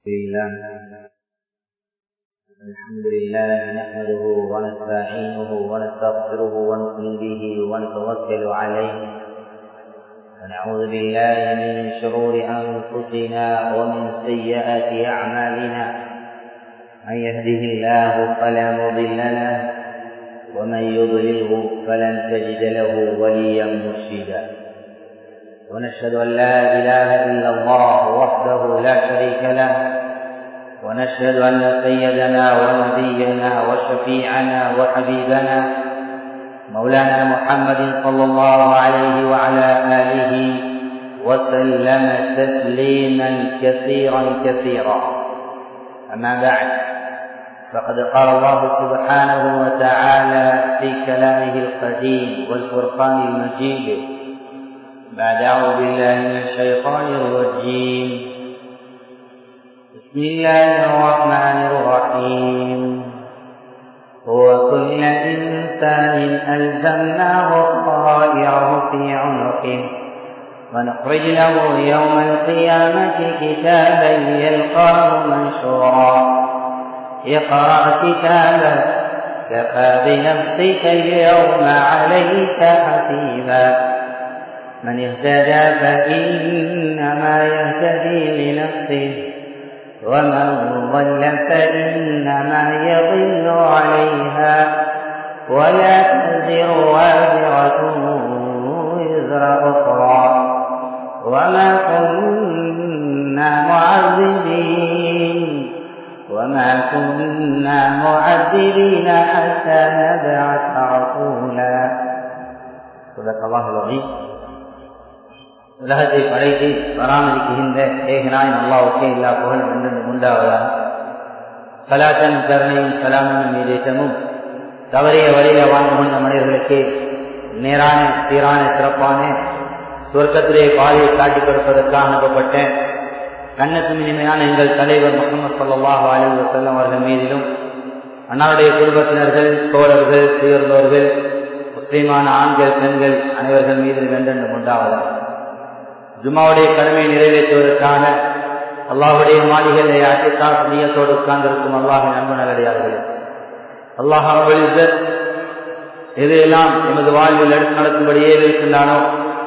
لله الحمد لله نحمده ونستعينه ونستغفره ونؤمن به ونتوكل عليه ونعوذ بالله من شرور انفسنا ومن سيئات اعمالنا من يهده الله فلا مضل له ومن يضلله فلن تجد له وليا مرشدا ونشهد أن لا إله إلا الله وحده لا شريك له ونشهد أن سيدنا ونبينا وشفيعنا وحبيبنا مولانا محمد صلى الله عليه وعلى آله وسلم تسليما كثيرا كثيرا أما بعد فقد قال الله سبحانه وتعالى في كلامه القديم والفرقان المجيد بعد أعوذ بالله من الشيطان الرجيم بسم الله الرحمن الرحيم وكل إنسان ألزمناه طائره في عنقه ونخرج له يوم القيامة كتابا يلقاه منشورا اقرأ كتابك كفى بنفسك اليوم عليك حسيبا من اهتدى فإنما يهتدي لنفسه ومن ضل فإنما يضل عليها ولا تزر وازرة وزر أخرى وما كنا معذبين وما كنا معذبين حتى نبعث رسولا صدق الله العظيم உலகத்தை படைத்து பராமரிக்கின்ற ஏகனாய் அல்லாவுக்கே எல்லா புகழும் என்று உண்டாவதா கலாச்சன் கருணையும் கலாமும் மீதேற்றமும் தவறிய வழியில வாழ்ந்து கொண்ட மனிதர்களுக்கு நேரான சீரான சிறப்பான சொர்க்கத்திலே பாதையை காட்டிக் கொடுப்பதற்காக அனுப்பப்பட்ட கண்ணத்து இனிமையான எங்கள் தலைவர் முகமது சல்லாஹ் அலி வசல்லம் அவர்கள் மீதிலும் அன்னாருடைய குடும்பத்தினர்கள் தோழர்கள் சுயர்ந்தோர்கள் முஸ்லீமான ஆண்கள் பெண்கள் அனைவர்கள் மீது வென்றென்று உண்டாவதாக ஜுமாவுடைய கடமையை நிறைவேற்றுவதற்காக அல்லாஹுடைய மாளிகையை அசைத்தா புண்ணியத்தோடு உட்கார்ந்திருக்கும் அல்லாஹின் அன்பு நல்லடியார்கள் அல்லாஹ் எதையெல்லாம் எமது வாழ்வில் எடுத்து நடக்கும்படியே இருக்கின்றானோ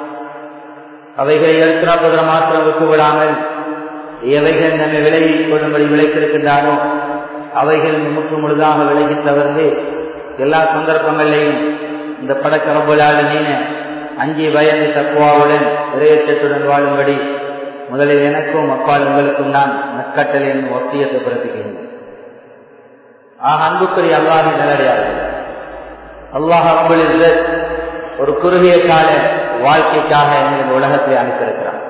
அவைகளை எடுத்து நடப்பதற்கு மாத்திரம் விட்டுவிடாமல் எவைகள் நம்மை விலகி கொள்ளும்படி விளைத்திருக்கின்றானோ அவைகள் முற்று முழுதாக விலகி தவிர்த்து எல்லா சந்தர்ப்பங்களிலையும் இந்த படக்கரம்புலால் நீன அஞ்சி பயந்து தக்குவாவுடன் இறையற்றத்துடன் வாழும்படி முதலில் எனக்கும் அப்பால் உங்களுக்கும் நான் நற்கட்டளின் ஒத்தியத்தை பிறப்பிக்கிறேன் ஆக அன்புக்குரிய அல்லாஹின் நல்லடியார்கள் அல்லாஹ் அம்புலில் ஒரு குறுகிய கால வாழ்க்கைக்காக எங்கள் உலகத்தை அனுப்பியிருக்கிறான்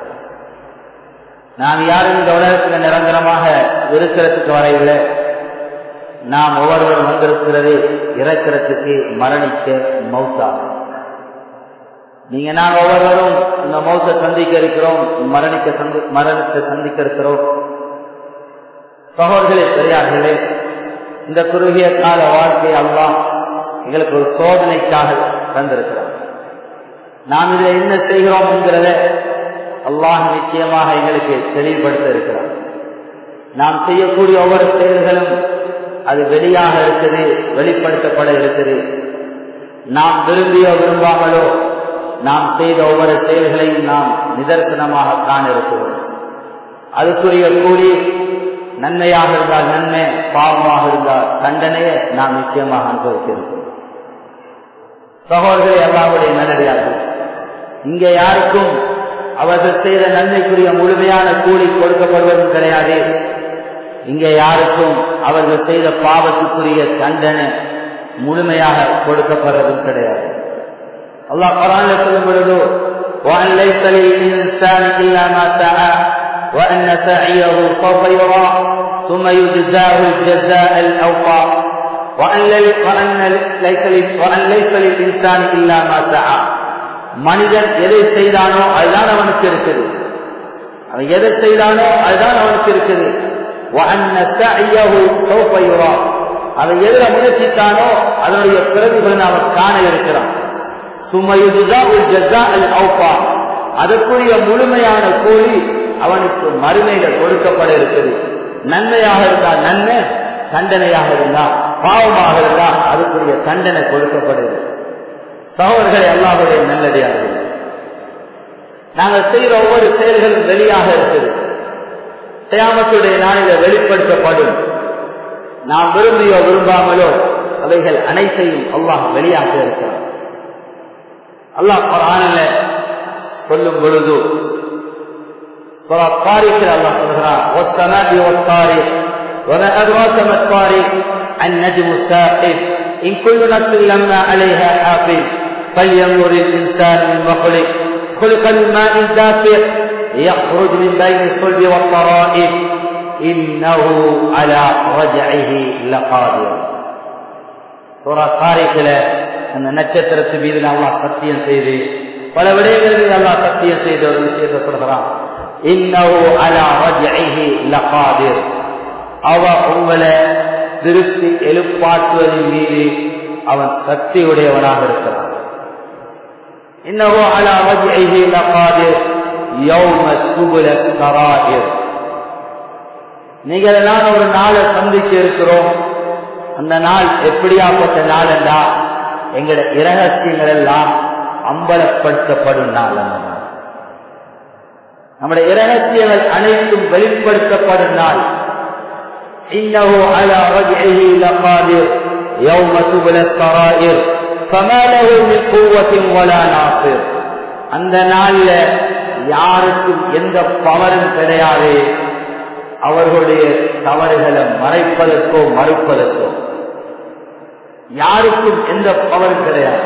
நாம் யாரும் இந்த உலகத்தில் நிரந்தரமாக இருக்கிறதுக்கு வரையில் நாம் ஒவ்வொருவரும் வந்திருக்கிறது இறக்கிறதுக்கு மரணிக்க மௌத்தாகும் நீங்க நாங்க ஒவ்வொருவரும் இந்த மௌத்தை சந்திக்க இருக்கிறோம் மரணிக்க சந்தி மரணத்தை சந்திக்க இருக்கிறோம் சகோதர்களே பெரியார்களே இந்த குறுகிய கால வாழ்க்கை எல்லாம் எங்களுக்கு ஒரு சோதனைக்காக தந்திருக்கிறோம் நாம் இதில் என்ன செய்கிறோம் என்கிறத அல்லாஹ் நிச்சயமாக எங்களுக்கு தெளிவுபடுத்த இருக்கிறோம் நாம் செய்யக்கூடிய ஒவ்வொரு செயல்களும் அது வெளியாக இருக்குது வெளிப்படுத்தப்பட இருக்குது நாம் விரும்பியோ விரும்பாமலோ நாம் செய்த ஒவ்வொரு செயல்களையும் நாம் நிதர்சனமாக காண இருக்கிறோம் அதுக்குரிய கூலி நன்மையாக இருந்தால் நன்மை பாவமாக இருந்தால் தண்டனையை நாம் நிச்சயமாக அனுபவிக்கிறோம் சகோதரர்கள் எல்லாருடைய நல்லடியார்கள் இங்கே யாருக்கும் அவர்கள் செய்த நன்மைக்குரிய முழுமையான கூலி கொடுக்கப்படுவதும் கிடையாது இங்கே யாருக்கும் அவர்கள் செய்த பாவத்துக்குரிய தண்டனை முழுமையாக கொடுக்கப்படுவதும் கிடையாது الله قرآن يقول له وأن ليس للإنسان إلا ما سعى وأن سعيه سوف يرى ثم يجزاه الجزاء الأوفى وأن, وأن, ليس وأن ليس للإنسان إلا ما سعى மனிதன் எதை செய்தானோ அதுதான் அவனுக்கு இருக்குது அவன் எதை செய்தானோ அதுதான் அவனுக்கு இருக்குது அவன் எதிர முயற்சித்தானோ அதனுடைய பிறகுகள் அவன் காண இருக்கிறான் அதற்குரிய முழுமையான கூலி அவனுக்கு மறுமையில கொடுக்கப்பட இருக்குது நன்மையாக இருந்தால் நன்மை தண்டனையாக இருந்தா பாவமாக இருந்தா அதுக்குரிய தண்டனை கொடுக்கப்படுது சகோதரர்களை அல்லாஹுடைய நல்லடியார்கள் நாங்கள் செய்கிற ஒவ்வொரு செயல்களும் வெளியாக இருக்குது தயாமத்துடைய நாளில வெளிப்படுத்தப்படும் நாம் விரும்பியோ விரும்பாமலோ அவைகள் அனைத்தையும் அல்லாஹ் வெளியாக இருக்கிறார் அல்லாஹ் குரானில சொல்லும் பொழுது தாரிக்கில் அல்லாஹ் சொல்கிறார் ஒத்தனதி ஒத்தாரி وما أدراك ما الطارق النجم الثاقب إن كل نفس لما عليها حافظ فلينظر الإنسان من خلق خلق من ماء دافق يخرج من بين الصلب والطرائب إنه على رجعه لقادر சூரா தாரிக்கில அந்த நட்சத்திரத்து மீது அல்லாஹ் சத்தியம் செய்து பல விடயங்கள் மீது அல்லாஹ் சத்தியம் செய்து ஒரு விஷயத்தை சொல்கிறான் இன்னஹு அலா ரஜ்இஹி லகாதிர் அவ உங்களை திருப்பி எழுப்பாற்றுவதன் மீது அவன் சக்தியுடையவனாக இருக்கிறான் இன்னஹு அலா ரஜ்இஹி லகாதிர் யௌம துபுல சராயிர் நீங்கள் நான் ஒரு நாளை சந்திக்க இருக்கிறோம் அந்த நாள் எப்படியாப்பட்ட நாள் என்றா எங்களோட இரகசியங்கள் எல்லாம் அம்பலப்படுத்தப்படும் நாள் அந்த நாள் நம்முடைய இரகசியங்கள் அனைத்தும் வெளிப்படுத்தப்படும் நாள் إنه على رجعه لقادر يوم تبلى السرائر فما له من قوة ولا ناصر அந்த நாள்ல யாருக்கும் எந்த பவரும் கிடையாது அவர்களுடைய தவறுகளை மறைப்பதற்கோ மறுப்பதற்கோ யாருக்கும் எந்த பவர் கிடையாது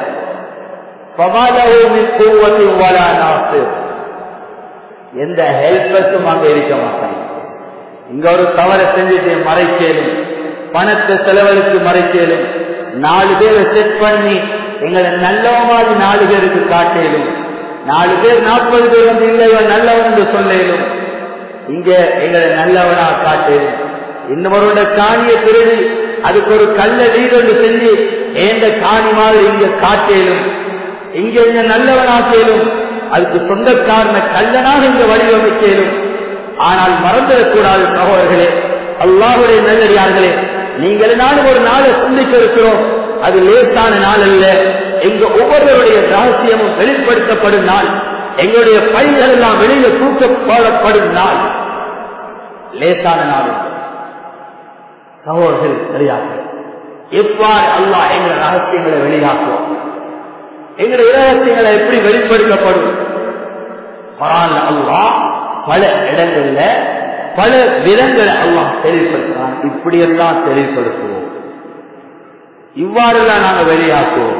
எந்த ஹெல்பர்ஸும் அங்க இருக்க மாட்டாங்க இங்க ஒரு தவறை செஞ்சுட்டு மறைக்கலும் பணத்தை செலவழித்து மறைக்கலும் நாலு பேரை செட் பண்ணி எங்களை நல்லவமாதி நாலு பேருக்கு காட்டலும் நாலு பேர் நாற்பது பேர் வந்து இல்லை இவன் நல்லவன் என்று சொல்லலும் இங்க எங்களை நல்லவனா காட்டு இன்னொருட காணியை திருடி அதுக்கு ஒரு கல்ல வீடு செஞ்சு ஏந்த காணி மாதிரி இங்க காட்டேலும் இங்க இங்க நல்லவனாக்கேலும் அதுக்கு சொந்தக்காரன கல்லனாக இங்க வடிவமைக்கலும் ஆனால் மறந்துடக்கூடாது சகோதரர்களே அல்லாஹுடைய நல்லடியார்களே நீங்கள் நாளும் ஒரு நாளை சிந்திக்க இருக்கிறோம் அது லேசான நாள் அல்ல எங்க ஒவ்வொருவருடைய ரகசியமும் வெளிப்படுத்தப்படும் நாள் எங்களுடைய பயிர்கள் எல்லாம் வெளியில தூக்கப்படப்படும் நாள் லேசான நாள் சகோதரர்கள் சரியாக எவ்வாறு அல்லாஹ் எங்கள் ரகசியங்களை வெளியாக்குவோம் எங்களுடைய ரகசியங்களை எப்படி வெளிப்படுத்தப்படும் பரான் அல்லாஹ் பல இடங்கள்ல பல விதங்களை அல்லாஹ் தெளிவுபடுத்துறான் இப்படியெல்லாம் தெளிவுபடுத்துவோம் இவ்வாறுலாம் நாங்கள் வெளியாக்குவோம்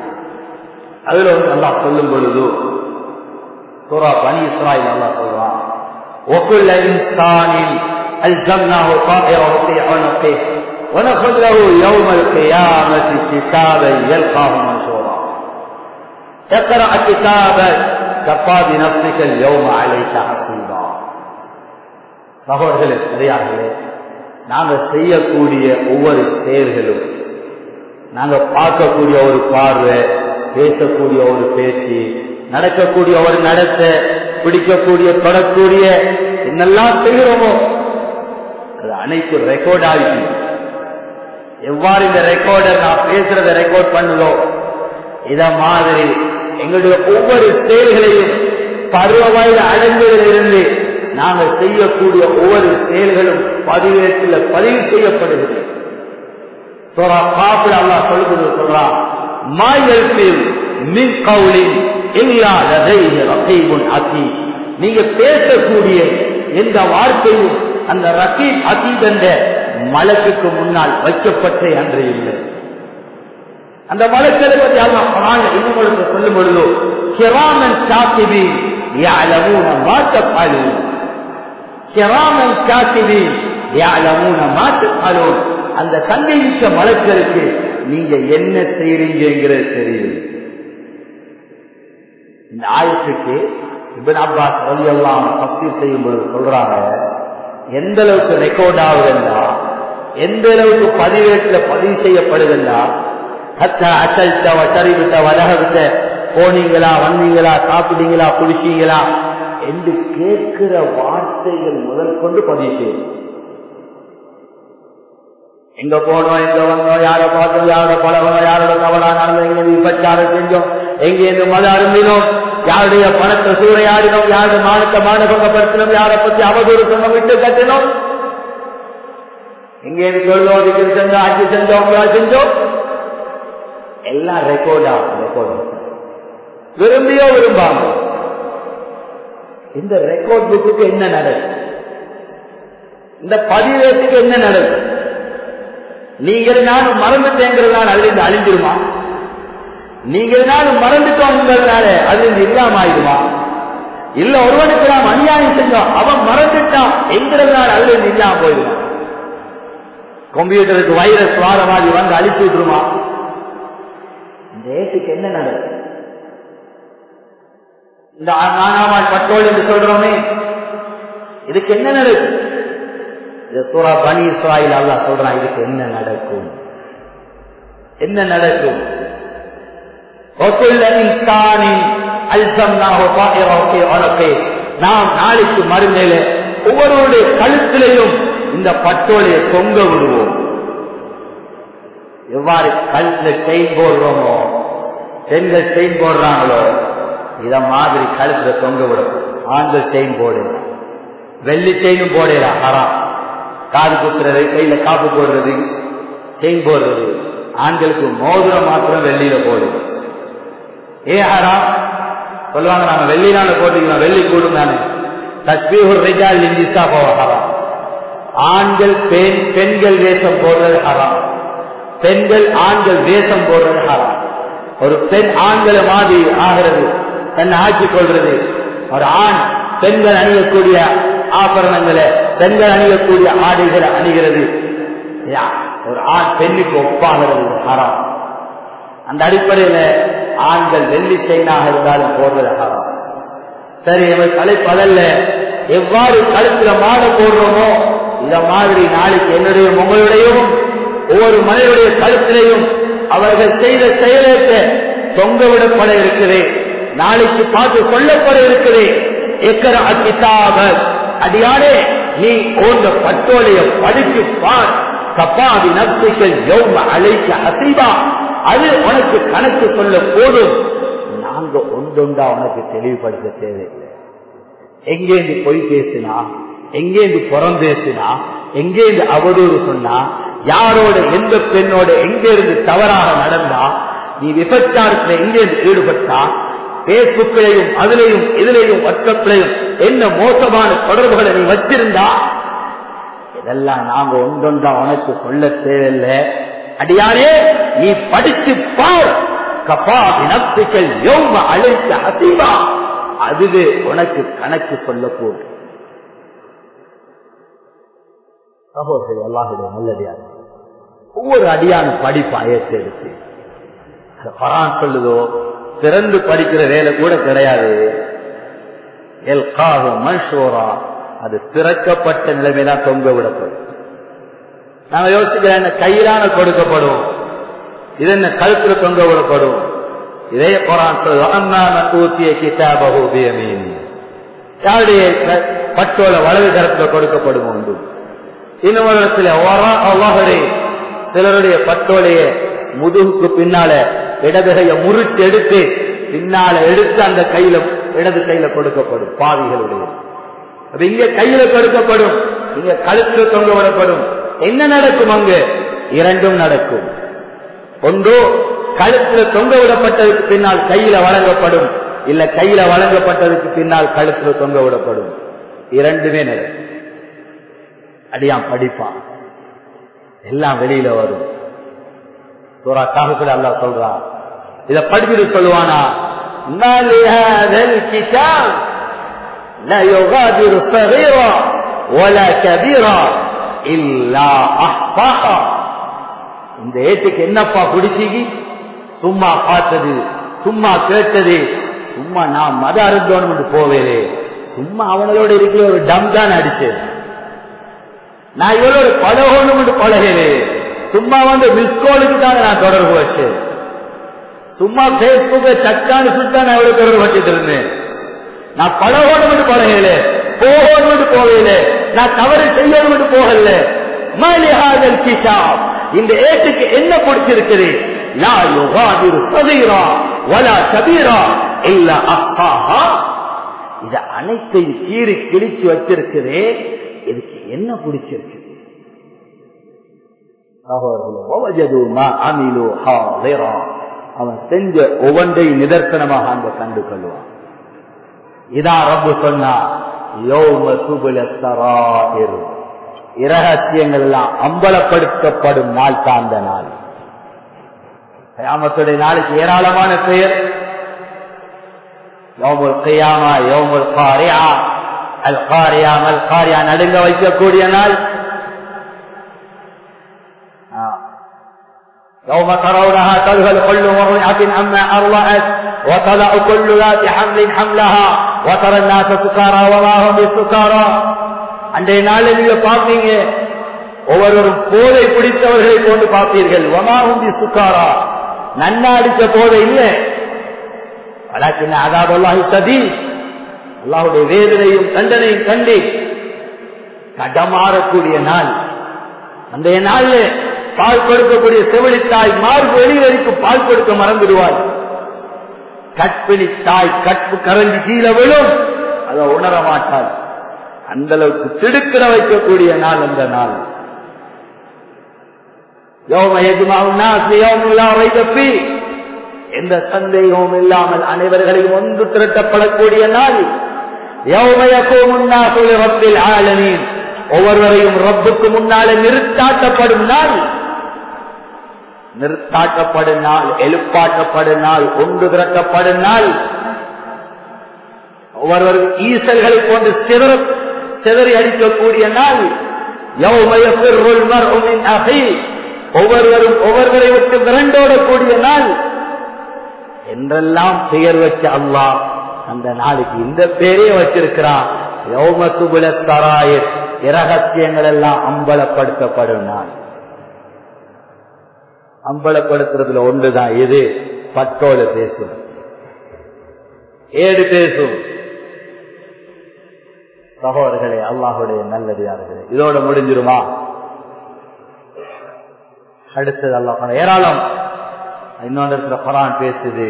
அதுல வந்து அல்லாஹ் சொல்லும் பொழுது சூரா பனி இஸ்ராயில் அல்லாஹ் சொல்றான் وكل إنسان ألزمناه طائره في عنقه ونخذ له يوم القيامة كتابا يلقاه منشورا اقرأ كتابك كفى بنفسك اليوم عليك حسيبا சகோதரர்களே சரியாகவே நாங்க செய்யக்கூடிய ஒவ்வொரு செயல்களும் நாங்க பார்க்கக்கூடிய ஒரு பார்வை பேசக்கூடிய ஒரு பேச்சு நடக்கக்கூடிய ஒரு நடத்த பிடிக்கக்கூடிய தொடக்கூடிய என்னெல்லாம் செய்கிறோமோ அது அனைத்து ரெக்கார்ட் ஆகி எவ்வாறு இந்த ரெக்கார்டை நான் பேசுறத ரெக்கார்ட் பண்ணுதோ இத மாதிரி எங்களுடைய ஒவ்வொரு செயல்களையும் பருவ வயது அடைந்ததிலிருந்து நாங்கள் செய்யக்கூடிய ஒவ்வொரு செயல்களும் பதிவேற்றில் பதிவு செய்யப்படுகிறது சோரா காப்பில் அல்லா சொல்லுவது சொல்றா மாயல்பில் மின் கவுளின் இல்லாததை ரசீபுன் அதி நீங்க பேசக்கூடிய எந்த வார்த்தையும் அந்த ரசீப் அதீத் என்ற மலக்குக்கு முன்னால் வைக்கப்பட்டே அன்று இல்லை அந்த மலக்களை பற்றி அல்லாஹ் குரான் இன்னும் சொல்லும் பொழுதோ கிராமன் காத்திபி يعلمون ما تفعلون كراما كاتبين يعلمون ما تفعلون அந்த சந்தேகிக்க மலக்களுக்கு நீங்க என்ன செய்றீங்கிறது தெரியுது இந்த ஆயத்துக்கு இபின் அப்பாஸ் ரவி எல்லாம் பக்தி செய்யும் பொழுது சொல்றாங்க எந்த அளவுக்கு ரெக்கார்ட் ஆகுதுன்னா எந்த அளவுக்கு பதிவேட்டில் பதிவு செய்யப்படுதுன்னா அத்த அசல்த்த வசரிவிட்ட வதகவிட்ட போனீங்களா வந்தீங்களா சாப்பிட்டீங்களா குடிச்சீங்களா என்று கேட்கிற வார்த்தைகள் முதல் கொண்டு பதிவு செய்யும் எங்க போனோம் எங்க வந்தோம் யாரை பார்த்தோம் யாரோட பழகணும் யாரோட தவறா நடந்தோம் எங்க விபச்சாரம் செஞ்சோம் எங்க இருந்து மத அருந்தினோம் யாருடைய பணத்தை சூறையாடினோம் யாருடைய மானத்தை மானபங்கப்படுத்தினோம் யாரை பத்தி அவதூறு சொன்ன விட்டு கட்டினோம் எங்க இருந்து சொல்லுவோம் இதுக்கு செஞ்சோம் அஞ்சு செஞ்சோம் உங்களா செஞ்சோம் எல்லாம் ரெக்கார்டா ரெக்கார்டு விரும்பியோ விரும்பாம இந்த ரெக்கார்ட் புக்கு என்ன நடக்கும் இந்த பதிவேட்டுக்கு என்ன நடக்கும் நீங்கள் நானும் மறந்துட்டேங்கிறதுனால அதுல இருந்து அழிஞ்சிருமா நீங்கள் நானும் மறந்துட்டோங்கிறதுனால அதுல இருந்து இல்லாம ஆயிடுமா இல்ல ஒருவனுக்கு நாம் அநியாயம் செஞ்சோம் அவன் மறந்துட்டான் என்கிறதுனால அதுல இருந்து இல்லாம போயிடுவான் கம்ப்யூட்டருக்கு வைரஸ் வார மாதிரி வந்து அழிச்சு விட்டுருமா இந்த ஏட்டுக்கு என்ன நடக்கும் இந்த நானாமால் பட்டோல் என்று சொல்றோமே இதுக்கு என்ன நடக்கும் இது சூரா பனி இஸ்ராயில் அல்லா சொல்றான் இதுக்கு என்ன நடக்கும் என்ன நடக்கும் நாம் நாளைக்கு மறுமையில ஒவ்வொருவருடைய கழுத்திலையும் இந்த பட்டோலையை தொங்க விடுவோம் எவ்வாறு கழுத்துல செயின் போடுறோமோ பெண்கள் செயின் போடுறாங்களோ இத மாதிரி கழுத்துல தொங்க விடும் ஆண்கள் செயின் போடலாம் வெள்ளி செயினும் போடலாம் ஹராம் காது குத்துறது கையில காப்பு போடுறது செயின் போடுறது ஆண்களுக்கு மோதிரம் மாத்திரம் வெள்ளியில போடுது ஏ ஹராம் சொல்லுவாங்க நாங்க வெள்ளினால போட்டுக்கலாம் வெள்ளி கூடும் தானே தஸ்பீஹுர் ரிஜால் இந்திசா போவ ஹராம் ஆண்கள் பெண் பெண்கள் வேஷம் போடுறது ஹராம் பெண்கள் ஆண்கள் வேஷம் போடுறது ஹராம் ஒரு பெண் ஆண்களை மாதிரி ஆகிறது தன்னை ஆக்கிக் கொள்றது ஒரு ஆண் பெண்கள் அணியக்கூடிய ஆபரணங்களை பெண்கள் அணியக்கூடிய ஆடைகளை அணிகிறது ஒரு ஆண் பெண்ணுக்கு ஒப்பாகிறது ஹராம் அந்த அடிப்படையில ஆண்கள் வெள்ளி செயினாக இருந்தாலும் போடுறது ஹராம் சரி எங்கள் தலைப்பு அதல்ல எவ்வாறு கழுத்துல மாலை போடுறோமோ இந்த மாதிரி நாளைக்கு என்னுடைய உங்களுடையும் ஒவ்வொரு மனிதனுடைய கழுத்திலையும் அவர்கள் செய்த செயலேற்ற தொங்க விடப்பட இருக்குது நாளைக்கு பார்த்து சொல்லப்பட இருக்குது எக்கர அக்கிதாப அடியானே நீ ஓந்த பட்டோலைய படித்து பார் கப்பாதி நப்திகள் யோம அழைக்க அசைவா அது உனக்கு கணக்கு சொல்ல போதும் நாங்க ஒன்றொண்டா உனக்கு தெளிவுபடுத்த தேவையில்லை எங்கேந்து பொய் பேசினா எங்கேந்து புறம் பேசினா எங்கேந்து அவதூறு சொன்னா யாரோட எந்த பெண்ணோட எங்க இருந்து தவறாக நடந்தா நீ விபச்சாரத்துல எங்கேருந்து ஈடுபட்டா பேஸ்புக்கிலையும் அதிலையும் இதிலையும் வாட்ஸ்அப்லையும் என்ன மோசமான தொடர்புகளை நீ வச்சிருந்தா இதெல்லாம் நாங்க ஒன்றொன்றா உனக்கு சொல்ல தேவையில்லை அடியாரே நீ படித்து பார் கப்பா இனத்துக்கள் யோம அழைத்த அசைவா அதுவே உனக்கு கணக்கு சொல்ல போகுது சகோதரர்கள் அல்லாஹுடைய நல்லடியார் ஒவ்வொரு அடியான படிப்பு அயத்து எடுத்து பரான் சொல்லுதோ திறந்து படிக்கிற வேலை கூட கிடையாது எல் காக மன்ஷோரா அது திறக்கப்பட்ட நிலைமைதான் தொங்க விடப்படும் நாங்க யோசிக்கிறேன் கையிலான கொடுக்கப்படும் இது என்ன கழுத்துல தொங்க விடப்படும் இதே குரான் ஊத்திய கிதாபகூபியமீன் யாருடைய பட்டோல வலது கரத்துல கொடுக்கப்படும் உண்டு இன்னொரு இடத்துல அல்லாஹரே சிலருடைய பட்டோலைய முதுகுக்கு பின்னால இடதுகைய முறிச்சு எடுத்து பின்னால எடுத்து அந்த கையில இடது கையில கொடுக்கப்படும் பாவிகளுடைய அப்ப இங்க கையில கொடுக்கப்படும் இங்க கழுத்துல தொங்க விடப்படும் என்ன நடக்கும் அங்கு இரண்டும் நடக்கும் ஒன்றோ கழுத்துல தொங்க விடப்பட்டதுக்கு பின்னால் கையில வழங்கப்படும் இல்ல கையில வழங்கப்பட்டதுக்கு பின்னால் கழுத்துல தொங்க விடப்படும் இரண்டுமே நடக்கும் அடியான் படிப்பான் எல்லாம் வெளியில வரும் சூரா காகத்துல அல்லா சொல்றான் இத படிச்சுட்டு சொல்லுவானா لا يغادر صغيرا ولا كبيرا إلا أحصاها இந்த ஏட்டுக்கு என்னப்பா பிடிச்சிக்கி சும்மா பார்த்தது சும்மா கேட்டது சும்மா நான் மத அருந்தோன்னு போவேதே சும்மா அவனோட இருக்கிற ஒரு டம் தான் அடிச்சேன் நான் இவளோட பழகணும் பழகிறேன் சும்மா வந்து மிஸ்கோலுக்கு தான் நான் தொடர்பு வச்சேன் சும்மா பேஸ்புக்கை சக்கான சுத்தா நான் எவ்வளவு தொடர்பு வச்சுட்டு இருந்தேன் நான் பழகணும் பழகல போகணும் போகல நான் தவறு செய்யணும் போகல மலிஹாதல் கிதாப் இந்த ஏட்டுக்கு என்ன பிடிச்சிருக்குது லா யுகாதிரு சதீரா வலா கபீரா இல்ல அப்பாஹா இது அனைத்தையும் கீறி கிழிச்சு வச்சிருக்குது இதுக்கு என்ன பிடிச்சிருக்கு அவன் செஞ்ச ஒவ்வொன்றை நிதர்சனமாக அங்க கண்டு கொள்வான் இதான் ரப்பு சொன்னா இரகசியங்கள் எல்லாம் அம்பலப்படுத்தப்படும் நாள் தாழ்ந்த நாள் கயாமத்துடைய நாளுக்கு ஏராளமான பெயர் யோமுல் கையாமா யோமுல் காரியா அல் காரியா மல் காரியா நடுங்க வைக்கக்கூடிய நாள் يوم ترونها تذهل كل مرضعة عما أرضعت وتضع كل ذات حمل حملها وترى الناس سكارى وما هم بسكارى அன்றைய நாளில் நீங்க பார்ப்பீங்க ஒவ்வொருவரும் போதை பிடித்தவர்களை கொண்டு பார்ப்பீர்கள் வமாஹுந்தி சுக்காரா நன்னா அடிச்ச போதை இல்லை வழக்கின் அதாபல்லாஹி சதி அல்லாஹுடைய வேதனையும் தண்டனையும் கண்டு கடமாறக்கூடிய நாள் அந்த நாள்ல பால் கொடுக்கக்கூடிய செவிலித்தாய் மார்பு வெளிவரைக்கும் பால் கொடுக்க மறந்துடுவார் கற்பிணி தாய் கற்பு கரண்டி கீழே விழும் அதை உணர மாட்டாள் அந்த அளவுக்கு திடுக்கிற வைக்கக்கூடிய நாள் அந்த நாள் எந்த சந்தேகமும் இல்லாமல் அனைவர்களையும் ஒன்று திரட்டப்படக்கூடிய நாள் ஆளனின் ஒவ்வொருவரையும் ரப்புக்கு முன்னாலே நிறுத்தாட்டப்படும் நாள் நிறுத்தாட்டப்படும் நாள் எழுப்பாட்டப்படும் நாள் ஒன்று திரட்டப்படும் நாள் ஒவ்வொருவரும் ஈசல்களை கொண்டு சிதற சிதறி அடிக்கக்கூடிய நாள் ஒவ்வொருவரும் ஒவ்வொருவரை விட்டு விரண்டோடக்கூடிய நாள் என்றெல்லாம் பெயர் வச்ச அல்லா அந்த நாளுக்கு இந்த பேரே வச்சிருக்கிறான் யௌமத்துபுலத்தராயர் இரகசியங்கள் எல்லாம் அம்பலப்படுத்தப்படும் நாள் அம்பலப்படுத்துறதுல ஒன்றுதான் இது பட்டோல பேசும் ஏடு பேசும் சகோதரர்களே அல்லாஹுடைய நல்லடியார்களே இதோட முடிஞ்சிருமா அடுத்தது அல்லாஹ் ஏராளம் இன்னொன்று இருக்கிற குரான் பேசுது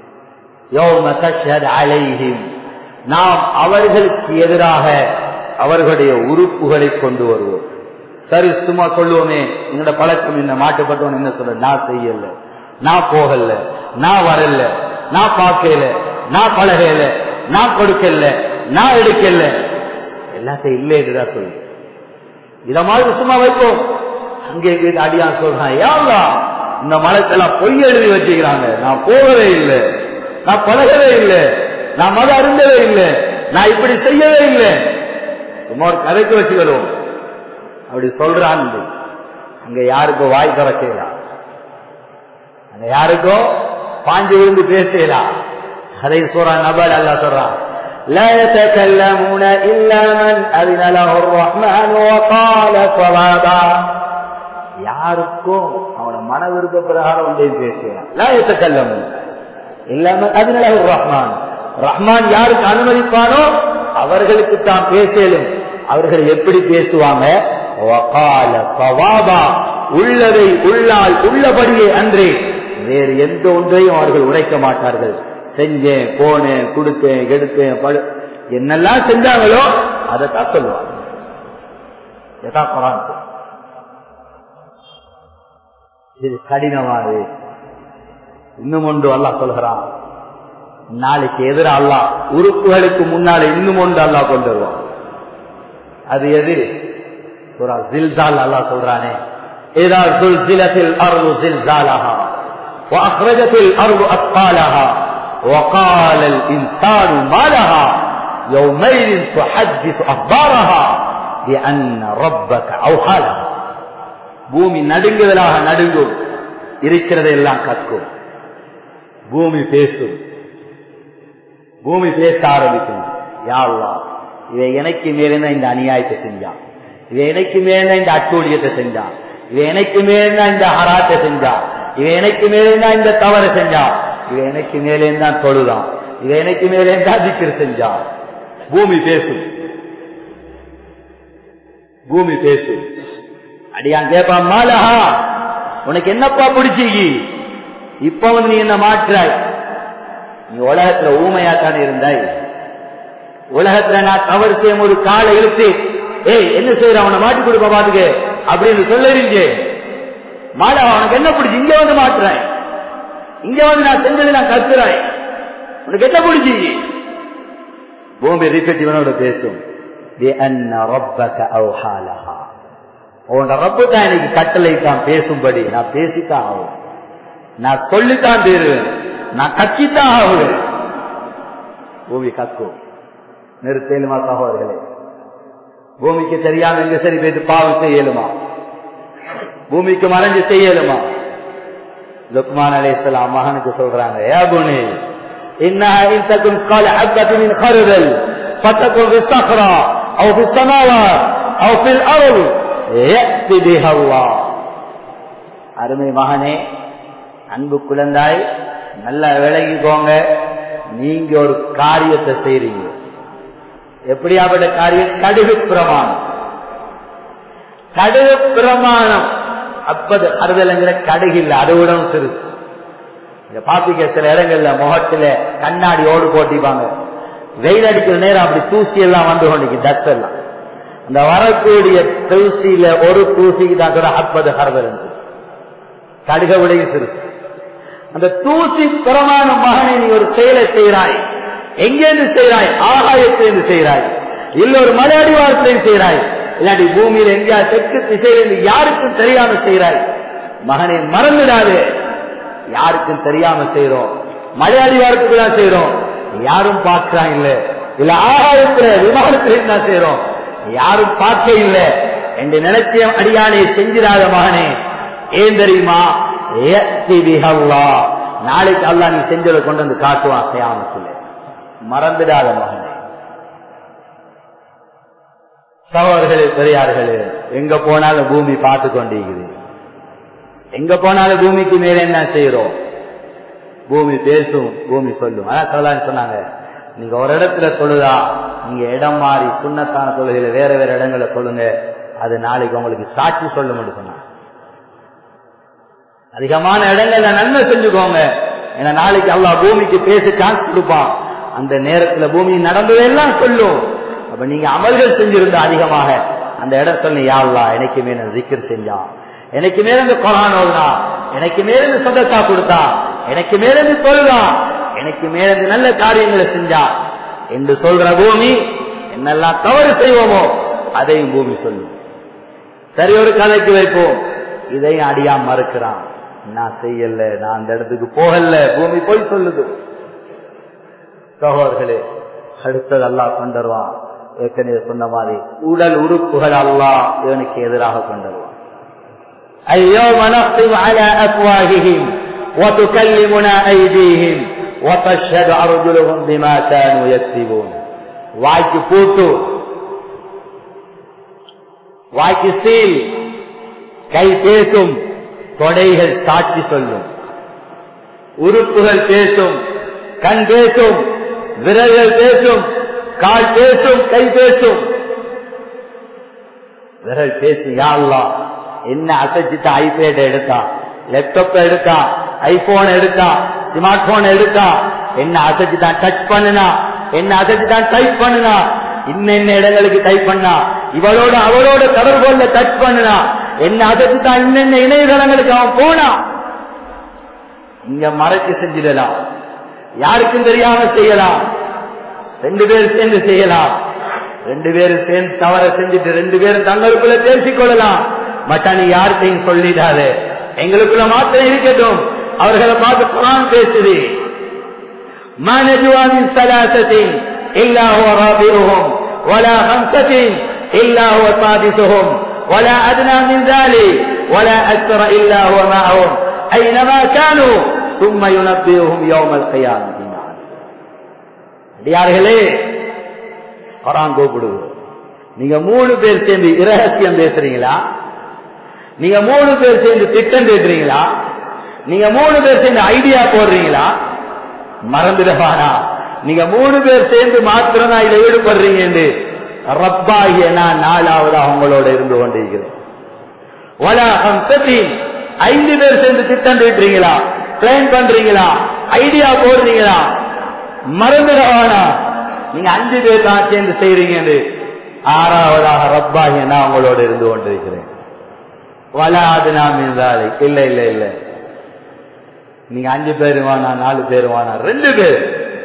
நாம் அவர்களுக்கு எதிராக அவர்களுடைய உறுப்புகளை கொண்டு வருவோம் சரி சும்மா சொல்லுவோமே எங்களோட பழக்கம் என்ன மாட்டுப்பட்டவன் என்ன சொல்ல நான் செய்யல நான் போகல நான் வரல நான் பார்க்கல நான் பழகல நான் கொடுக்கல நான் எடுக்கல எல்லாத்தையும் இல்லைன்னுதான் சொல்லு இத மாதிரி சும்மா வைப்போம் அங்கே அடியான் சொல்றான் ஏவா இந்த மலத்தெல்லாம் பொய் எழுதி வச்சுக்கிறாங்க நான் போகவே இல்லை நான் பழகவே இல்லை நான் மத அருந்தவே இல்லை நான் இப்படி செய்யவே இல்லை சும்மா ஒரு கதைக்கு வச்சுக்கிறோம் அப்படி சொல்றான் அங்க யாருக்கும் வாய் திறக்கலாம் அங்க யாருக்கும் பாஞ்சு விழுந்து பேசலாம் அதை சொல்றான் நபர் அல்ல சொல்றான் لا يتكلمون إلا من أذن له الرحمن وقال صوابا யாருக்கும் அவன மன விருப்ப பிரகாரம் ஒன்றையும் பேசுகிறான் லா எத்தக்கல்லமும் இல்லாம அதனால ரஹ்மான் ரஹ்மான் யாருக்கு அனுமதிப்பானோ அவர்களுக்கு தான் பேசலும் அவர்கள் எப்படி பேசுவாங்க உள்ளதை உள்ளால் உள்ளபடியே அன்றே வேறு எந்த ஒன்றையும் அவர்கள் உடைக்க மாட்டார்கள் செஞ்சேன் போனேன் கொடுத்தேன் எடுத்தேன் படு என்னெல்லாம் செஞ்சாங்களோ அதை தான் சொல்லுவாங்க எதா குரான் இது கடினமானது இன்னும் ஒன்று அல்லா சொல்கிறான் நாளைக்கு எதிர அல்லா உறுப்புகளுக்கு முன்னால இன்னும் ஒன்று அல்லா கொண்டு வருவான் அது எது ஜில்சால் அல்லா சொல்றானே إذا زلزلت الأرض زلزالها وأخرجت الأرض أثقالها وقال الإنسان ما لها يومئذ تحدث أخبارها بأن ربك أوحى لها பூமி நடுங்குதலாக நடுங்கும் இருக்கிறதெல்லாம் கற்கும் பூமி பேசும் பூமி பேச ஆரம்பிக்கும் யாழ்லா இவை எனக்கு மேலே இந்த அநியாயத்தை செஞ்சான் இவை எனக்கு மேல இந்த அட்டூழியத்தை செஞ்சான் இவை எனக்கு மேல இந்த ஹராத்தை செஞ்சான் இவை எனக்கு மேலே இந்த தவறை செஞ்சான் இவை எனக்கு மேலே தான் தொழுதான் இவை எனக்கு மேலே தான் திக்கர் செஞ்சான் பூமி பேசும் பூமி பேசும் அடியான் கேட்பான் மாலஹா உனக்கு என்னப்பா பிடிச்சிக்கி இப்ப வந்து நீ என்ன மாற்றாய் நீ உலகத்துல ஊமையா தானே இருந்தாய் உலகத்துல நான் தவறு செய்யும் ஒரு காலை இழுத்து ஏய் என்ன செய்யற அவனை மாட்டி கொடுக்க பாத்துக்க அப்படின்னு சொல்லிருந்தே மாலா உனக்கு என்ன பிடிச்சி இங்க வந்து மாற்றுறாய் இங்க வந்து நான் செஞ்சது நான் கத்துறாய் உனக்கு என்ன பிடிச்சி பூமி ரிப்பீட் இவனோட பேசும் உன் ரப்பு தான் எனக்கு கட்டளை தான் பேசும்படி நான் பேசித்தான் ஆகும் நான் சொல்லித்தான் தீருவேன் நான் கட்சித்தான் ஆகுவேன் பூமி கக்கும் நிறுத்தேலுமா சகோதரர்களே பூமிக்கு தெரியாம எங்க சரி பேசி பாவம் செய்யலுமா பூமிக்கு மறைஞ்சு செய்யலுமா லுக்மான் அலைஹிஸ்ஸலாம் மகனுக்கு சொல்றாங்க ஏ புனி إنها إن تكن قال حبة من خردل فتكن في الصخرة أو في السماوات أو في الأرض يأتي بها الله அருமை மகனே அன்பு குழந்தாய் நல்லா விளங்கிக்கோங்க நீங்க ஒரு காரியத்தை செய்றீங்க எப்படியாப்பட்ட காரியம் கடுகு பிரமாணம் கடுகு பிரமாணம் அப்பது அறுதல்ங்கிற கடுகு இல்லை அதை விட சிறுசு இங்க பாப்பீங்க சில இடங்கள்ல முகத்துல கண்ணாடி ஓடு போட்டிப்பாங்க வெயில் அடிக்கிற நேரம் அப்படி தூசி எல்லாம் வந்து கொண்டிருக்கு டஸ்ட் எல்லாம் அந்த வரக்கூடிய தூசியில ஒரு தூசிக்கு தான் கூட அப்பது ஹர்தல் கடுக விடையும் சிறுசு அந்த தூசி பிரமாண மகனை நீ ஒரு செயலை செய்கிறாய் எங்கேருந்து செய்கிறாய் ஆகாயத்திலிருந்து செய்கிறாய் இல்ல ஒரு மலை அடிவாரத்திலிருந்து செய்கிறாய் இல்லாட்டி பூமியில எங்கேயா தெற்கு திசையிலிருந்து யாருக்கும் தெரியாம செய்கிறாய் மகனை மறந்துடாது யாருக்கும் தெரியாம செய்யறோம் மலை அடிவாரத்துக்கு தான் செய்யறோம் யாரும் பார்க்கிறான் இல்ல இல்ல ஆகாயத்துல விமானத்துல தான் செய்யறோம் யாரும் பார்க்க இல்ல என்று நினைச்ச அடியானை செஞ்சிடாத மகனே ஏன் தெரியுமா நாளைக்கு அல்லா நீ செஞ்சதை கொண்டு வந்து காட்டுவான் செய்யாமத்துல மறந்துடாத மகனே சகோதரர்களே பெரியார்களே எங்க போனாலும் பூமி பார்த்து கொண்டிருக்குது எங்க போனாலும் பூமிக்கு மேல என்ன செய்யறோம் பூமி பேசும் பூமி சொல்லும் அதான் சொல்லலாம்னு சொன்னாங்க நீங்க ஒரு இடத்துல சொல்லுதா நீங்க இடம் மாறி சுண்ணத்தான தொழுகையில வேற வேற இடங்களை சொல்லுங்க அது நாளைக்கு உங்களுக்கு சாட்சி சொல்லும் சொன்னாங்க அதிகமான இடங்கள்ல நன்மை செஞ்சுக்கோங்க ஏன்னா நாளைக்கு அல்லா பூமிக்கு பேச சான்ஸ் கொடுப்பான் அந்த நேரத்துல பூமி நடந்ததெல்லாம் சொல்லும் அப்ப நீங்க அமல்கள் செஞ்சிருந்த அதிகமாக அந்த இடம் சொல்லி யாழ்லா எனக்கு மேல ஜிக்கர் செஞ்சான் எனக்கு மேலிருந்து கொரான் ஓதுனா எனக்கு மேலிருந்து சதத்தா கொடுத்தா எனக்கு மேலிருந்து சொல்லுதா எனக்கு மேலிருந்து நல்ல காரியங்களை செஞ்சா என்று சொல்ற பூமி என்னெல்லாம் தவறு செய்வோமோ அதையும் பூமி சொல்லும் சரி ஒரு கதைக்கு வைப்போம் இதையும் அடியா மறுக்கிறான் நான் செய்யல நான் அந்த இடத்துக்கு போகல பூமி போய் சொல்லுது சகோதர்களே அடுத்தது அல்லா கொண்டுருவான் ஏற்கனவே சொன்ன மாதிரி உடல் உறுப்புகள் அல்லா இவனுக்கு எதிராக கொண்டுருவான் اليوم نختم على أفواههم وتكلمنا أيديهم وتشهد أرجلهم بما كانوا يكسبون வாய்க்கு பூட்டு வாய்க்கு சீல் கை பேசும் தொடைகள் சாட்சி சொல்லும் உறுப்புகள் பேசும் கண் பேசும் விரல்கள் பேசும் கால் பேசும் கை பேசும் விரல் பேசும் யாழ்லா என்ன அசைச்சிட்டு ஐபேட் எடுத்தா லேப்டாப் எடுத்தா ஐபோன் எடுத்தா ஸ்மார்ட் போன் எடுத்தா என்ன அசைச்சுதான் டச் பண்ணுனா என்ன அசைச்சுதான் டைப் பண்ணுனா இன்னென்ன இடங்களுக்கு டைப் பண்ணா இவளோட அவளோட தொடர்புல டச் பண்ணுனா என்ன அசைச்சுதான் இன்னென்ன இணையதளங்களுக்கு அவன் போனா இங்க மறைச்சு செஞ்சிடலாம் யாருக்கும் தெரியாம செய்யலாம் ரெண்டு பேரும் சேர்ந்து செய்யலாம் ரெண்டு பேரும் சேர்ந்து தவற செஞ்சுட்டு ரெண்டு பேரும் தங்களுக்குள்ள பேசிக்கொள்ளலாம் மற்ற நீ யார்கிட்டையும் சொல்லிடாது எங்களுக்குள்ள மாத்திரம் இருக்கட்டும் அவர்களை பார்த்து குரான் பேசுது ما نجوى من ثلاثة إلا هو رابعهم ولا خمسة إلا هو سادسهم ولا أدنى من ذلك ولا أكثر إلا هو معهم أينما كانوا ثم ينبئهم يوم القيامة அடியார்களே குரான் கூப்பிடுவோம் நீங்க மூணு பேர் சேர்ந்து இரகசியம் பேசுறீங்களா நீங்க மூணு பேர் சேர்ந்து திட்டம் பேசுறீங்களா நீங்க மூணு பேர் சேர்ந்து ஐடியா போடுறீங்களா மறந்துடவானா நீங்க மூணு பேர் சேர்ந்து மாத்திரம் தான் இதில் ஈடுபடுறீங்க என்று ரப்பாகிய நான் நாலாவது அவங்களோட இருந்து கொண்டிருக்கிறேன் வலாகம் சதி ஐந்து பேர் சேர்ந்து திட்டம் தீட்டுறீங்களா பிளான் பண்றீங்களா ஐடியா போடுறீங்களா மறந்துடவானா நீங்க அஞ்சு பேர் தான் சேர்ந்து செய்றீங்கன்னு ஆறாவதாக ரப்பாகிய நான் உங்களோட இருந்து கொண்டிருக்கிறேன் வலாது நாம் இருந்தாலே இல்ல இல்ல இல்ல நீங்க அஞ்சு பேர் வானா நாலு பேர் வானா ரெண்டு பேர்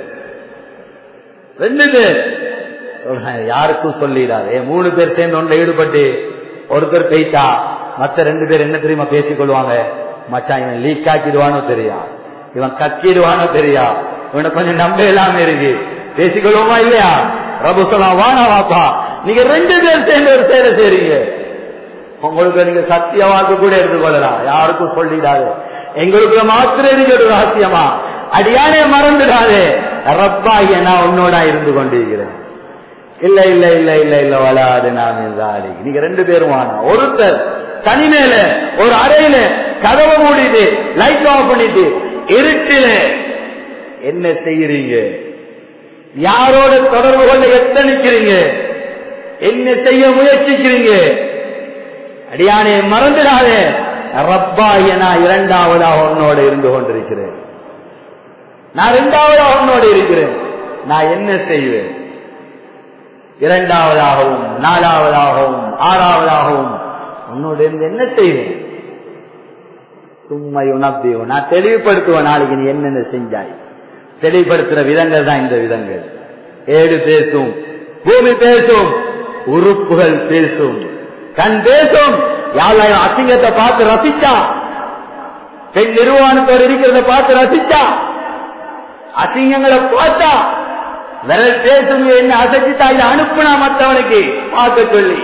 ரெண்டு பேர் சொல்றேன், யாருக்கும் சொல்லிடாது மூணு பேர் சேர்ந்து ஒன்றை ஈடுபட்டு ஒருத்தர் பெய்த்தா மத்த ரெண்டு பேர் என்ன தெரியுமா பேசிக் கொள்வாங்க மச்சான் இவன் லீக் ஆக்கிடுவானோ தெரியா இவன் கக்கிடுவானோ தெரியா இவனை கொஞ்சம் நம்ப இல்லாம இருக்கு பேசிக்கொள்வோமா இல்லையா ரபு சொல்லலாம் வானா வாப்பா நீங்க ரெண்டு பேர் சேர்ந்து ஒரு சேர செய்றீங்க உங்களுக்கு நீங்க சத்திய வாக்கு கூட எடுத்துக்கொள்ளலாம் யாருக்கும் சொல்லிடாது எங்களுக்கு மாத்திரம் இருக்கு ஒரு ரகசியமா அடியானே மறந்துடாதே ரப்பாகிய நான் உன்னோட இருந்து கொண்டிருக்கிறேன் இல்ல இல்ல இல்ல இல்ல இல்ல வளாது நான் இருந்தாடி நீங்க ரெண்டு பேரும் வாங்க ஒருத்தர் தனிமேல ஒரு அறையில கதவை மூடிட்டு லைட் ஆஃப் பண்ணிட்டு இருட்டில என்ன செய்யறீங்க யாரோட தொடர்பு கொள்ள எத்தனிக்கிறீங்க என்ன செய்ய முயற்சிக்கிறீங்க அடியானே மறந்துடாதே ரப்பாகிய நான் இரண்டாவதாக உன்னோட இருந்து கொண்டிருக்கிறேன் நான் இரண்டாவதாக உன்னோட இருக்கிறேன் நான் என்ன செய்வேன் இரண்டாவதாகவும் நாலாவதாகவும் ஆறாவதாகவும் உன்னோட இருந்து என்ன செய்வேன் சும்மா உணர்த்தியும் நான் தெளிவுபடுத்துவேன் நாளைக்கு நீ என்னென்ன செஞ்சாய் தெளிவுபடுத்துற விதங்கள் தான் இந்த விதங்கள் ஏடு பேசும் பூமி பேசும் உறுப்புகள் பேசும் கண் பேசும் யாழையும் அசிங்கத்தை பார்த்து ரசிச்சா பெண் நிர்வாணத்தோடு இருக்கிறத பார்த்து ரசிச்சா அசிங்கங்களை பார்த்தா விரல் பேசும் என்ன அசைச்சிட்டா இதை அனுப்புனா மற்றவனுக்கு பார்க்க சொல்லி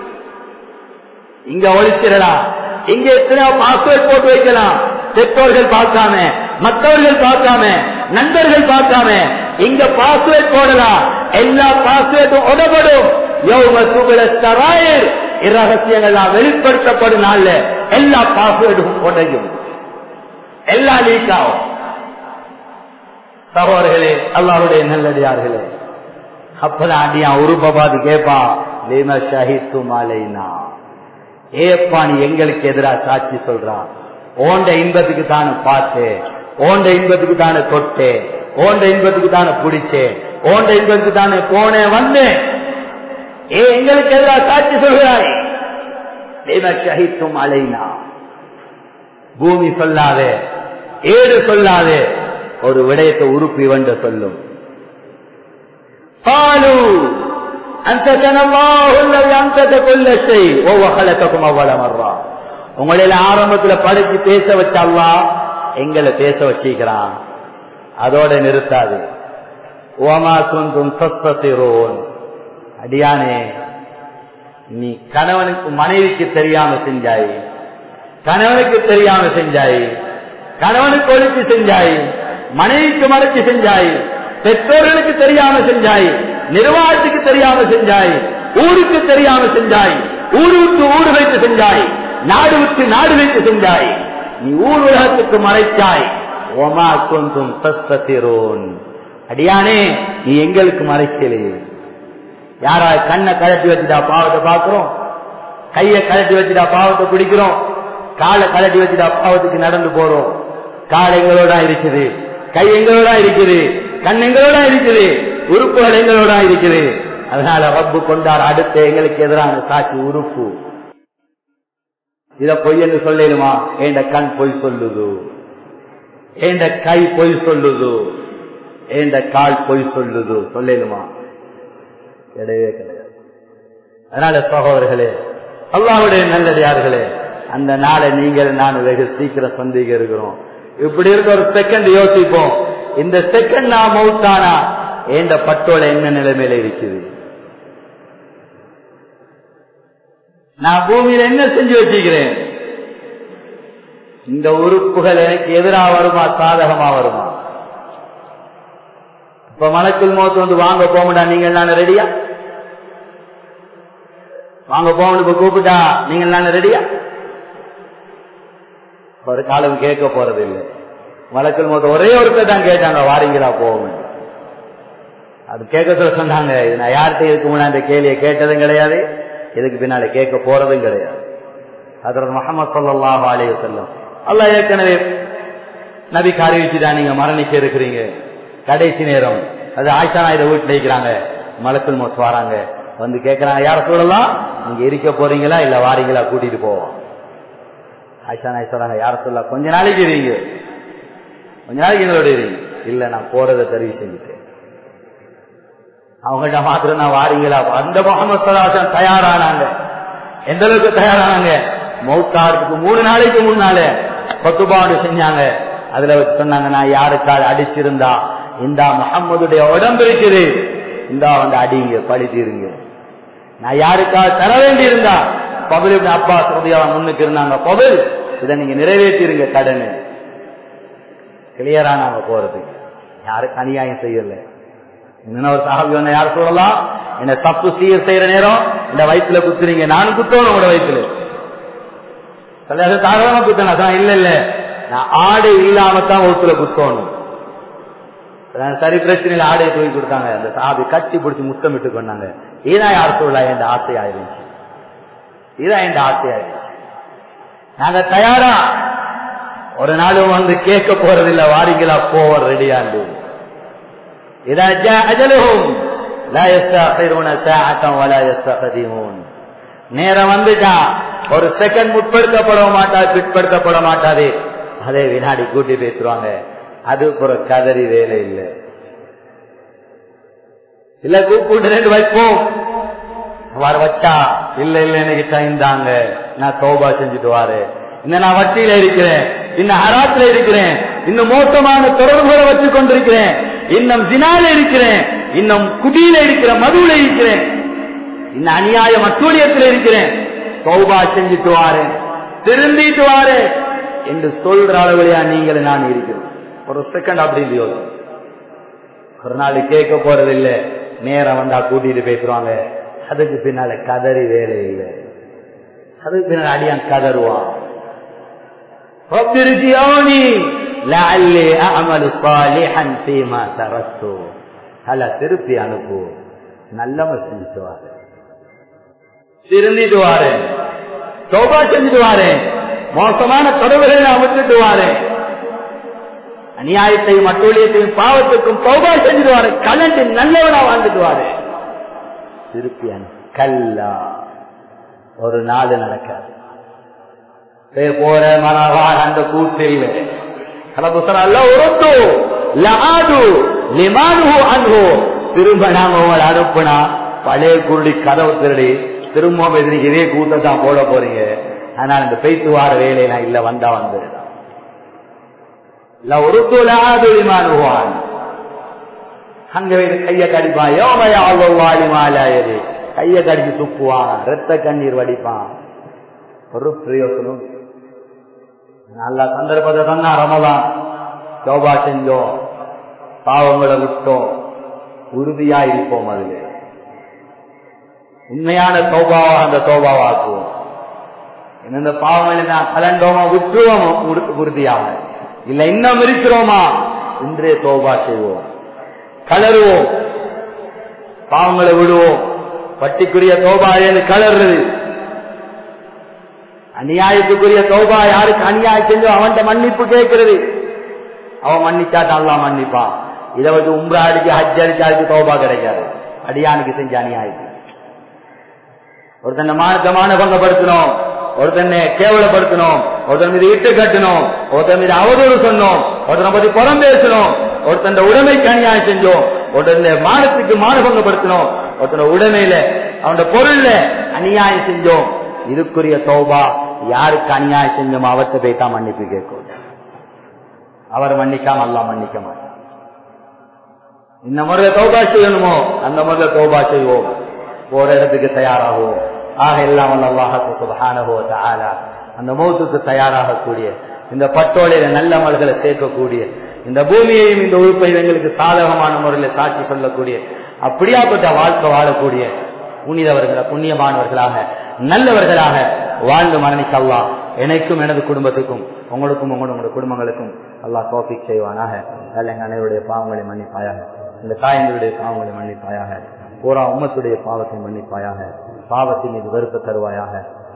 இங்க ஒழிச்சிடலாம் இங்க எத்தனையோ பாஸ்வேர்ட் போட்டு வைக்கலாம் பெற்றோர்கள் பார்க்காம மற்றவர்கள் பார்க்காம நண்பர்கள் பார்க்காம இங்க பாஸ்வேர்ட் போடலாம் எல்லா பாஸ்வேர்டும் உடப்படும் யௌம சுகுல சராயர் இரகசியங்கள்லாம் வெளிப்படுத்தப்படும் நாள்ல எல்லா பாஸ்வேர்டும் உடையும் எல்லா லீக் ஆகும் சகோதரர்களே அல்லாருடைய நல்லடியார்களே அப்பதான் அடியான் உருப்ப பார்த்து கேட்பா லீம ஷஹித்து மாலைனா ஏப்பா நீ எங்களுக்கு எதிராக சாட்சி சொல்றான் ஓண்ட இன்பத்துக்கு தானே பார்த்தேன் ஓண்ட இன்பத்துக்கு தானே தொட்டேன் ஓண்ட இன்பத்துக்கு தானே பிடிச்சேன் ஓண்ட இன்பத்துக்கு தானே போனேன் வந்தேன் ஏ எங்களுக்கு எதிராக சாட்சி சொல்கிறாய் லீம ஷஹித்தும் அலைனா பூமி சொல்லாதே ஏடு சொல்லாதே ஒரு விடயத்தை உறுப்பி வந்த சொல்லும் قالوا أنتكنا الله الذي أنتك كل شيء وهو خلقكم أول مرة உங்களில் ஆரம்பத்துல படிச்சு பேச வச்ச அல்லா எங்களை பேச வச்சிக்கிறான் அதோட நிறுத்தாது ஓமா குந்தும் சஸ்திரோன் அடியானே நீ கணவனுக்கு மனைவிக்கு தெரியாம செஞ்சாய் கணவனுக்கு தெரியாம செஞ்சாய் கணவனுக்கு ஒழிச்சு செஞ்சாய் மனைவிக்கு மறைச்சு செஞ்சாய் பெற்றோர்களுக்கு தெரியாம செஞ்சாய் நிர்வாகத்துக்கு தெரியாம செஞ்சாய் ஊருக்கு தெரியாம செஞ்சாய் ஊரு விட்டு ஊர் வைத்து செஞ்சாய் நாடு விட்டு நாடு வைத்து செஞ்சாய் நீ ஊர் உலகத்துக்கு மறைச்சாய் ஓமா கொண்டும் சஸ்திரோன் அடியானே நீ எங்களுக்கு மறைக்கலையே யாரா கண்ணை கழட்டி வச்சுட்டா பாவத்தை பாக்குறோம் கைய கழட்டி வச்சுட்டா பாவத்தை பிடிக்கிறோம் காலை கழட்டி வச்சுட்டா பாவத்துக்கு நடந்து போறோம் கால் எங்களோட இருக்குது கை எங்களோட இருக்குது கண் எங்களோட இருக்குது உறுப்புகள் எங்களோட இருக்குது அதனால ரப்பு கொண்டார் அடுத்த எங்களுக்கு எதிரான சாட்சி உறுப்பு இத பொய் என்று சொல்லிடுமா என்ற கண் பொய் சொல்லுது என்ற கை பொய் சொல்லுது என்ற கால் பொய் சொல்லுது சொல்லிடுமா கிடையவே கிடையாது அதனால சகோதரர்களே அல்லாவுடைய நல்லடியார்களே அந்த நாளை நீங்கள் நான் வெகு சீக்கிரம் சந்திக்க இருக்கிறோம் இப்படி இருக்க ஒரு செகண்ட் யோசிப்போம் இந்த செகண்ட் நான் மவுத்தானா என்ற பட்டோல என்ன நிலைமையில இருக்குது நான் பூமியில என்ன செஞ்சு வச்சுக்கிறேன் இந்த உறுப்புகள் எனக்கு எதிராக வருமா சாதகமா வருமா இப்ப மலக்குள் மோத்து வந்து வாங்க போகமுடா நீங்கள் நான் ரெடியா வாங்க போகணும் இப்ப கூப்பிட்டா நீங்கள் நான் ரெடியா ஒரு காலம் கேட்க போறது இல்லை வழக்கில் மொத்தம் ஒரே ஒருத்தர் தான் கேட்டாங்க வாரீங்களா போகும் அது கேட்க சொல்ல சொன்னாங்க இது நான் யார்கிட்ட இதுக்கு முன்னாடி அந்த கேள்வியை கேட்டதும் கிடையாது இதுக்கு பின்னால கேட்க போறதும் கிடையாது அதற்கு முகமது சல்லாஹ் அலைய செல்லம் அல்ல ஏற்கனவே நபிக்கு அறிவிச்சுதான் நீங்க மரணிக்க இருக்கிறீங்க கடைசி நேரம் அது ஆயிஷா நாயுட வீட்டுல இருக்கிறாங்க மலக்குள் மோட் வராங்க வந்து கேட்கறாங்க யார சொல்லலாம் நீங்க இருக்க போறீங்களா இல்ல வாரீங்களா கூட்டிட்டு போவோம் ஆயிஷா நாய் சொல்றாங்க யார சொல்லலாம் கொஞ்ச நாளைக்கு இருங்க கொஞ்ச நாளைக்கு எங்களோட இருங்க இல்ல நான் போறதை தெரிவு செஞ்சுட்டேன் அவங்கள்ட்ட மாத்திரம் நான் வாரீங்களா அந்த முகமது சலாசன் தயாரானாங்க எந்த அளவுக்கு தயாரானாங்க மௌத்தாரத்துக்கு மூணு நாளைக்கு முன்னாலே பத்துபாடு செஞ்சாங்க அதுல வச்சு சொன்னாங்க நான் யாருக்கால் அடிச்சிருந்தா இந்த முகம்மதுடைய உடம்பு இருக்குது இந்தா வந்து அடிங்க பழி தீருங்க நான் யாருக்கால் தர வேண்டி இருந்தா பபுல் அப்பா சவுதியா முன்னுக்கு இருந்தாங்க பபுல் இதை நீங்க நிறைவேற்றிருங்க கடனு கிளியரா நாங்க போறதுக்கு யாருக்கு அநியாயம் செய்யல இன்னொரு சாஹபி வந்து யார் சொல்லலாம் என்ன தப்பு சீர் செய்யற நேரம் இந்த வயிற்றுல குத்துறீங்க நானும் குத்தணும் உங்களோட வயிற்றுல தாராளமா குத்தணும் இல்ல இல்ல நான் ஆடை இல்லாம தான் வகுத்துல குத்தணும் சரி பிரச்சனையில ஆடையை தூக்கி கொடுத்தாங்க அந்த சாபி கட்டி பிடிச்சி முத்தமிட்டு கொண்டாங்க இதான் யார் சொல்லலாம் என் ஆசை ஆயிருந்துச்சு இதான் என் ஆசை ஆயிருந்துச்சு நாங்க தயாரா ஒரு நாளும் வந்து கேட்க போறதில்ல வாரிங்களா போவோம் ரெடியாண்டு நேரம் வந்துட்டா ஒரு செகண்ட் முற்படுத்தப்பட மாட்டா பிற்படுத்தப்பட மாட்டாது அதே வினாடி கூட்டி பேசுவாங்க அது ஒரு கதறி வேலை இல்லை இல்ல கூப்பிட்டு ரெண்டு வைப்போம் வர வச்சா இல்ல இல்ல எனக்கு டைம் தாங்க நான் தோபா செஞ்சுட்டு வாரு இன்னும் நான் வட்டியில இருக்கிறேன் இன்னும் ஹராத்துல இருக்கிறேன் இன்னும் மோசமான தொடர்புகளை வச்சு கொண்டிருக்கிறேன் இன்னும் ஜினால இருக்கிறேன் இன்னும் குடியில இருக்கிற மதுவில இருக்கிறேன் இன்னும் அநியாய மட்டூழியத்தில் இருக்கிறேன் சௌபா செஞ்சுட்டு வாரேன் திருந்திட்டு வாரேன் என்று சொல்ற அளவுலையா நீங்கள் நான் இருக்கிறோம் ஒரு செகண்ட் அப்படி இல்லையோ ஒரு நாள் கேட்க போறதில்லை நேரம் வந்தா கூட்டிட்டு பேசுவாங்க அதுக்கு பின்னால கதறி வேலை இல்லை அதுக்கு பின்னால அடியான் கதறுவான் திருப்பி அனுப்பு நல்லவ செஞ்சுட்டு வாரு திருந்திட்டு வாரு சோபா செஞ்சுட்டு வாரு மோசமான தொடர்புகளை நான் விட்டுட்டு வாரு அநியாயத்தையும் அட்டூழியத்தையும் பாவத்துக்கும் சோபா செஞ்சுட்டு வாரு கலந்து நல்லவனா வாழ்ந்துட்டு வாரு திருப்பி கல்லா ஒரு நாள் நடக்காது போற மனவார் அந்த கூட்டில் திரும்ப நாங்க உங்களை அனுப்புனா பழைய குருடி கதவு திருடி திரும்ப எதிரிக்கு இதே கூட்டத்தான் போட போறீங்க அதனால இந்த பெய்த்து வார வேலையை நான் இல்ல வந்தா வந்து ஒரு துளாது விமானுவான் அங்க கைய கடிப்பான் யோமயாவது கைய கடிச்சு துப்புவான் ரத்த கண்ணீர் வடிப்பான் ஒரு பிரயோசனம் நல்ல சந்தர்ப்பத்தை தந்தா ரமதான் சோபா செஞ்சோம் பாவங்களை விட்டோம் உறுதியா இருப்போம் அதுல உண்மையான சோபாவா அந்த சோபாவாக்குவோம் இந்த பாவங்களை நான் கலண்டோமா விட்டுருவோம் உறுதியாக இல்ல இன்னும் இருக்கிறோமா இன்றே சோபா செய்வோம் கலருவோம் பாவங்களை விடுவோம் பட்டிக்குரிய தோபா கலருது அநியாயத்துக்குரிய தோபா யாருக்கு அநியாயம் செஞ்சோ அவன்கிட்ட மன்னிப்பு கேட்கிறது அவன் மன்னிச்சாட்டு அல்லா மன்னிப்பான் இதை வச்சு உம்ரா அடிச்சு ஹஜ் அடிச்சாச்சு தோபா கிடைக்காது அடியானுக்கு செஞ்ச அநியாயத்துக்கு ஒருத்தனை மானத்தமான பங்கப்படுத்தணும் ஒருத்தனை கேவலப்படுத்தணும் ஒருத்தன் மீது இட்டு கட்டணும் ஒருத்தன் மீது அவதூறு சொன்னோம் ஒருத்தனை பத்தி புறம் பேசணும் ஒருத்தன் உடைமைக்கு அநியாயம் செஞ்சோம் ஒருத்தன் மானத்துக்கு மானபங்கப்படுத்தணும் ஒருத்தன உடைமையில அவனோட பொருள்ல அநியாயம் செஞ்சோம் இதுக்குரிய சௌபா யாருக்கு அநியாயம் செஞ்சோமோ அவர்கிட்ட போய்தான் மன்னிப்பு கேட்கும் அவர் மன்னிக்காம எல்லாம் மன்னிக்க மாட்டார் இந்த முறையில தௌபா செய்யணுமோ அந்த முறையில தௌபா செய்வோம் போற இடத்துக்கு தயாராகுவோம் ஆக எல்லாம் அல்லாஹோ ஆலா அந்த மௌத்துக்கு தயாராகக்கூடிய இந்த பட்டோலையில நல்ல மல்களை சேர்க்கக்கூடிய இந்த பூமியையும் இந்த உறுப்பையும் எங்களுக்கு சாதகமான முறையில் சாட்சி சொல்லக்கூடிய அப்படியாப்பட்ட வாழ்க்கை வாழக்கூடிய புனிதவர்களை புண்ணியமானவர்களாக நல்லவர்களாக வாழ்ந்து மரணிக்கலாம் எனக்கும் எனது குடும்பத்துக்கும் உங்களுக்கும் உங்களோட குடும்பங்களுக்கும் அல்லாஹ் தோப்பிக் செய்வானாக நல்ல எங்க அனைவருடைய பாவங்களை மன்னிப்பாயாக இந்த தாயங்களுடைய பாவங்களை மன்னிப்பாயாக பூரா உம்மத்துடைய பாவத்தை மன்னிப்பாயாக பாவத்தின் மீது வெறுப்பு தருவாயாக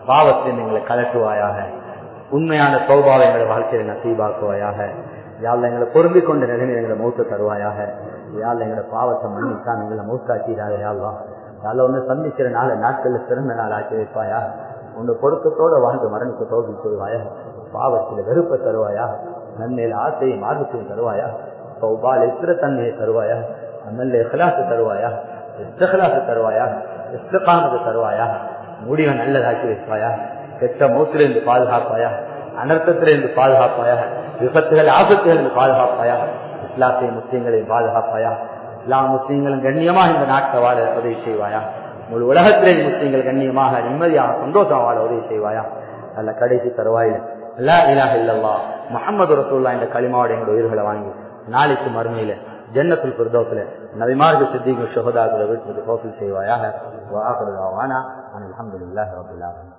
பாவத்தில் எங்களை கலட்டுவாயாக உண்மையான சௌபாவை எங்களை வாழ்க்கையில் நசீபாக்குவாயாக யாழ் எங்களை பொருந்திக் கொண்ட நிலைமையில் எங்களை மௌத்த தருவாயாக யாழ் எங்களை பாவத்தை மன்னிக்காம எங்களை மௌத்தாக்கிறாக யாழ்வா யாழ் ஒன்று சந்திக்கிற நாள் நாட்கள்ல சிறந்த நாள் ஆக்கி வைப்பாயா உன்னை பொருத்தத்தோட வாழ்ந்து மரணிக்க தோல்வி செய்வாயா பாவத்தில் வெறுப்பை தருவாயா நன்மையில் ஆசையை மார்க்கத்தையும் தருவாயா சௌபால் எத்திர தன்மையை தருவாயா நல்ல இஹ்லாசை தருவாயா இஸ்தகலாசை தருவாயா இஸ்தகாமத்தை தருவாயா முடிவை நல்லதாக்கி வைப்பாயா கெட்ட மௌத்திலிருந்து பாதுகாப்பாயா அனர்த்தத்திலிருந்து பாதுகாப்பாயா விபத்துகள் ஆபத்துகளிலிருந்து பாதுகாப்பாயா இஸ்லாத்தை முஸ்லீம்களையும் பாதுகாப்பாயா எல்லா முஸ்லீம்களும் கண்ணியமாக இந்த நாட்டை வாழ உதவி செய்வாயா முழு உலகத்திலே முஸ்லீம்கள் கண்ணியமாக நிம்மதியாக சந்தோஷமாக வாழ உதவி செய்வாயா நல்ல கடைசி தருவாயில் அல்லா இலாக இல்லல்லா முகமது ரசூல்லா என்ற களிமாவோட எங்களோட உயிர்களை வாங்கி நாளைக்கு மறுமையில ஜன்னத்துல் பிரதோத்துல நபிமார்க்கு சித்திக்கு சுகதாக்குற வீட்டுக்கு கோப்பில் செய்வாயாக வாக்குறதாவானா அலமதுல்லாஹ் ரபுல்லாஹ்